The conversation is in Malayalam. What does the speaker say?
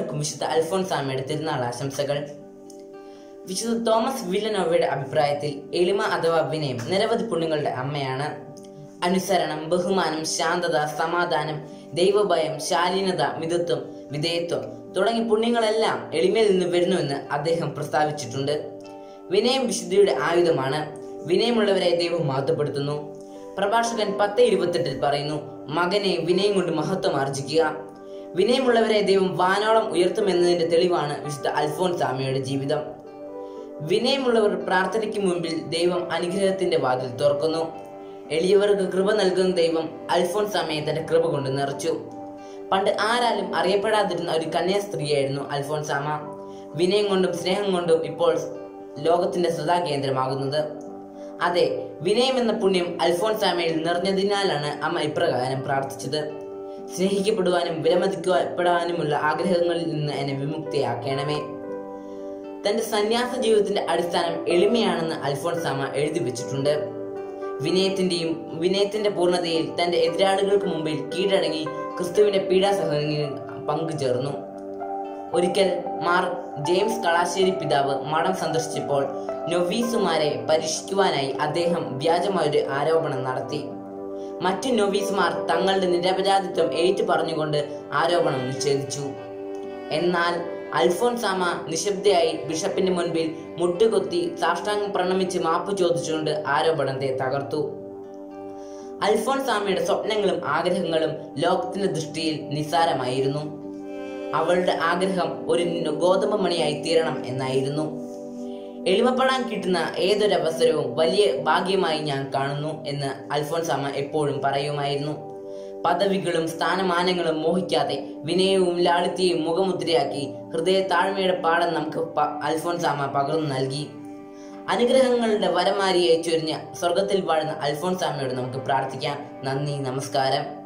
ഏവർക്കും വിശുദ്ധ അൽഫോൻസാമയുടെ തിരുനാൾ ആശംസകൾ വിശുദ്ധ തോമസ് വില്ലനോവയുടെ അഭിപ്രായത്തിൽ എളിമ അഥവാ വിനയം നിരവധി പുണ്യങ്ങളുടെ അമ്മയാണ് അനുസരണം ബഹുമാനം ശാന്തത സമാധാനം ദൈവഭയം ശാലീനത മിതത്വം വിധേയത്വം തുടങ്ങിയ പുണ്യങ്ങളെല്ലാം എളിമയിൽ നിന്ന് വരുന്നുവെന്ന് അദ്ദേഹം പ്രസ്താവിച്ചിട്ടുണ്ട് വിനയം വിശുദ്ധിയുടെ ആയുധമാണ് വിനയമുള്ളവരെ ദൈവം മഹത്വപ്പെടുത്തുന്നു പ്രഭാഷകൻ പത്ത് ഇരുപത്തെട്ടിൽ പറയുന്നു മകനെ വിനയം കൊണ്ട് മഹത്വം ആർജിക്കുക വിനയമുള്ളവരെ ദൈവം വാനോളം ഉയർത്തുമെന്നതിന്റെ തെളിവാണ് വിശുദ്ധ അൽഫോൻസ് ആമയുടെ ജീവിതം വിനയമുള്ളവർ പ്രാർത്ഥനയ്ക്ക് മുൻപിൽ ദൈവം അനുഗ്രഹത്തിന്റെ വാതിൽ തുറക്കുന്നു എളിയവർക്ക് കൃപ നൽകുന്ന ദൈവം അൽഫോൻസ് ആമയെ തന്റെ കൃപ കൊണ്ട് നിറച്ചു പണ്ട് ആരാലും അറിയപ്പെടാതിരുന്ന ഒരു കന്യാ സ്ത്രീയായിരുന്നു അൽഫോൻസാമ വിനയം കൊണ്ടും സ്നേഹം കൊണ്ടും ഇപ്പോൾ ലോകത്തിന്റെ ശ്രദ്ധാകേന്ദ്രമാകുന്നത് അതെ വിനയം എന്ന പുണ്യം അൽഫോൻസാമയിൽ നിറഞ്ഞതിനാലാണ് അമ്മ ഇപ്രകാരം പ്രാർത്ഥിച്ചത് സ്നേഹിക്കപ്പെടുവാനും വിലമതിക്കപ്പെടാനുമുള്ള ആഗ്രഹങ്ങളിൽ നിന്ന് എന്നെ വിമുക്തിയാക്കണമേ തന്റെ സന്യാസ ജീവിതത്തിന്റെ അടിസ്ഥാനം എളിമയാണെന്ന് അൽഫോൺസാമ എഴുതി വെച്ചിട്ടുണ്ട് വിനയത്തിന്റെയും വിനയത്തിന്റെ പൂർണ്ണതയിൽ തന്റെ എതിരാളികൾക്ക് മുമ്പിൽ കീഴടങ്ങി ക്രിസ്തുവിന്റെ പീഡാസഹനങ്ങളിൽ പങ്കുചേർന്നു ഒരിക്കൽ മാർ ജെയിംസ് കളാശ്ശേരി പിതാവ് മഠം സന്ദർശിച്ചപ്പോൾ നൊവീസുമാരെ പരീക്ഷിക്കുവാനായി അദ്ദേഹം വ്യാജമായൊരു ആരോപണം നടത്തി മറ്റു നൊവീസുമാർ തങ്ങളുടെ നിരപരാധിത്വം ഏറ്റു പറഞ്ഞുകൊണ്ട് ആരോപണം നിഷേധിച്ചു എന്നാൽ അൽഫോൻസാമ നിശബ്ദയായി ബിഷപ്പിന്റെ മുൻപിൽ മുട്ടുകൊത്തി സാഷ്ടാംഗം പ്രണമിച്ച് മാപ്പ് ചോദിച്ചുകൊണ്ട് ആരോപണത്തെ തകർത്തു അൽഫോൻസാമയുടെ സ്വപ്നങ്ങളും ആഗ്രഹങ്ങളും ലോകത്തിന്റെ ദൃഷ്ടിയിൽ നിസ്സാരമായിരുന്നു അവളുടെ ആഗ്രഹം ഒരു ഗോതമ്പ് മണിയായി തീരണം എന്നായിരുന്നു എളിമപ്പെടാൻ കിട്ടുന്ന ഏതൊരവസരവും വലിയ ഭാഗ്യമായി ഞാൻ കാണുന്നു എന്ന് അൽഫോൻസാമ എപ്പോഴും പറയുമായിരുന്നു പദവികളും സ്ഥാനമാനങ്ങളും മോഹിക്കാതെ വിനയവും ലാളിത്യവും മുഖമുദ്രയാക്കി ഹൃദയ താഴ്മയുടെ പാഠം നമുക്ക് പ- അൽഫോൻസാമ പകർന്നു നൽകി അനുഗ്രഹങ്ങളുടെ വരമാരിയായി ചൊരിഞ്ഞ സ്വർഗത്തിൽ വാഴുന്ന അൽഫോൻസാമയോട് നമുക്ക് പ്രാർത്ഥിക്കാം നന്ദി നമസ്കാരം